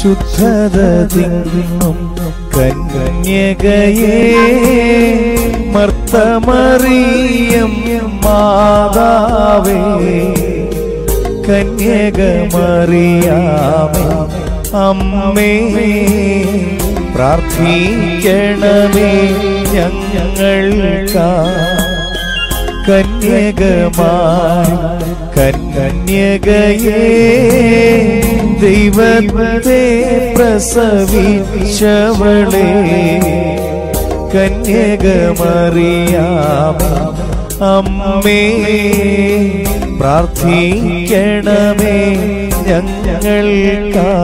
ശുദ്ധത തിങ്ങും കന്യകയെ മർത്തമറിയം മാതാവേ കന്യകമറിയാമേ അമ്മേ പ്രാർത്ഥിക്കണമേ ഞങ്ങൾക്കാ കന്യകമായി കന്യകയെ ദൈവത്തെ പ്രസവിച്ചവളെ കന്യകമറിയാമേ അമ്മേ പ്രാർത്ഥിക്കണമേ ഞങ്ങൾക്കാ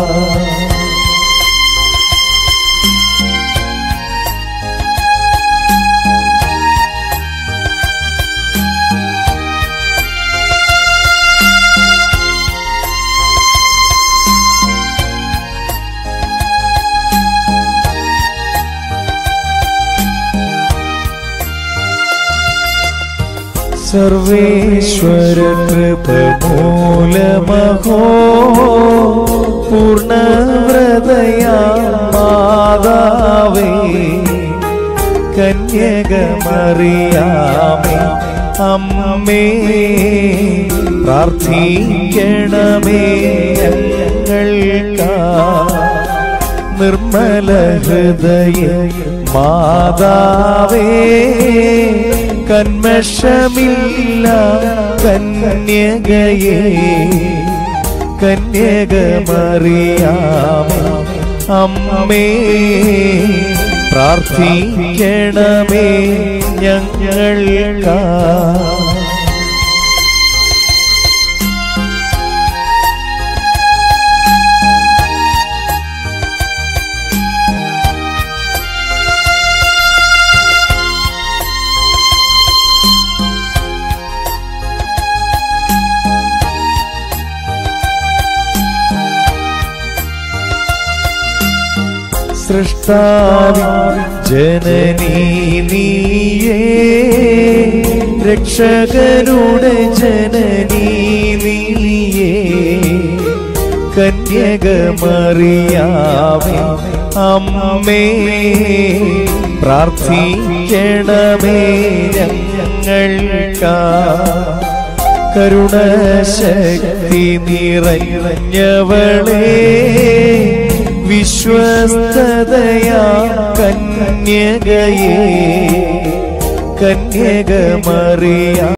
സർവേശ്വര കൃപ മൂലമഹോ പൂർണ്ണവ്രതയാ മാതാവേ കന്യകമറിയാമേ അമ്മേ പ്രാർത്ഥിക്കണമേ ഞങ്ങൾക്കാ നിർമ്മല ഹൃദയ മാതാവേ കന്മഷമില്ല കന്യകയെ കന്യകമറിയാമേ അമ്മേ പ്രാർത്ഥിക്കണമേ ഞങ്ങൾക്കാ സൃഷ്ടാവി ജനനീ നീയേ രക്ഷകരുടെ ജനനീ നീയേ കന്യകമറിയാമേ അമ്മേ പ്രാർത്ഥിക്കണമേ ഞങ്ങൾക്കാ കരുണശക്തി നിറഞ്ഞവളേ വിശ്വസ്തതയാ കന്യകയെ കന്യകമറിയ